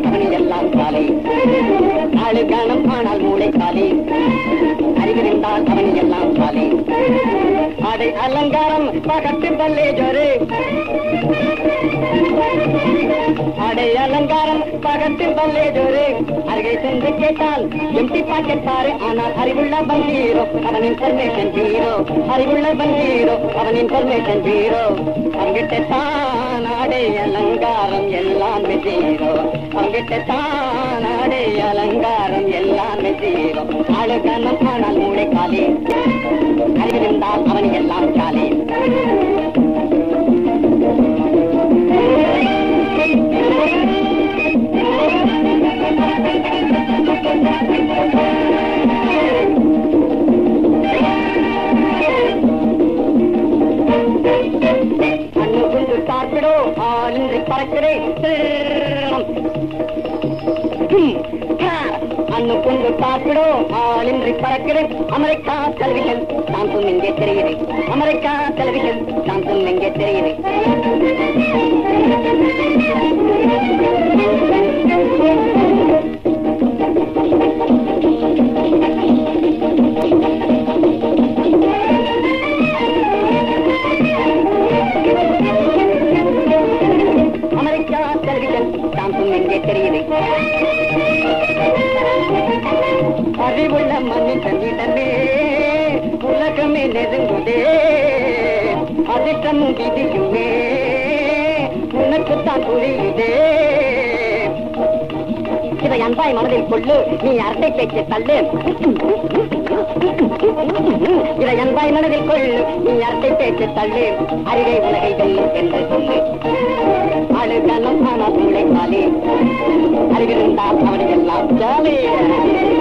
அவனி எல்லாம் காலை நாலு கணம் ஆனால் மூளை காலை அறிவிருந்தால் அவனி எல்லாம் காலை ஆடை அலங்காரம் பகட்டு பல்லே ஜோரு ஆடை அலங்காரம் பகட்டு பல்லே ஜோரு அருகே சென்று கேட்டால் எம்டி பாக்கெட் பாரு ஆனால் அறிவுள்ள பந்தீரோ அவன் இன்ஃபர்மேஷன் ஜீரோ அறிவுள்ள பந்தீரோ அவன் இன்ஃபர்மேஷன் ஜீரோ அங்கிட்ட தான் ஆடை அலங்காரம் எல்லாமே ஜீரோ அங்கிட்ட தான் ஆடை அலங்காரம் எல்லாமே ஜீரோ ஆளுகனம் ஆனால் மூளை காலே அறிவிருந்தால் அவன் எல்லாம் காலே கண்ணு குண்டு பார்க்கிறோ ஆளின்றி பறக்கிறேன் அண்ணு கொண்டு பார்க்கிறோ ஆளின்றி பறக்கிறேன் அமெரிக்கா டெலிவிஷன் சாந்தம் எங்கே தெரியுது அமெரிக்கா டெலிவிஷன் சாந்தம் எங்கே தெரியுது அமெரிக்கா டெலிவிஷன் சாந்தம் எங்கே தெரியுது அறிவுள்ள மனிதனிடமே உலகமே நெருங்குதே அதிர்ஷ்டமும் விதியுமே உனக்குத்தான் புரியுதே இதை அன்பாய் மனதில் கொள்ளு நீ அரட்டை பேச்சு தள்ளு இதை அன்பாய் மனதில் கொள்ளு நீ அரட்டை பேச்சு தள்ளு அறிவை உலகை வெல்லும் என்று சொல்லு அழுகலம் ஆனால் உழைப்பாளே அறிவிருந்தால் அவனை எல்லாம் ஜாலி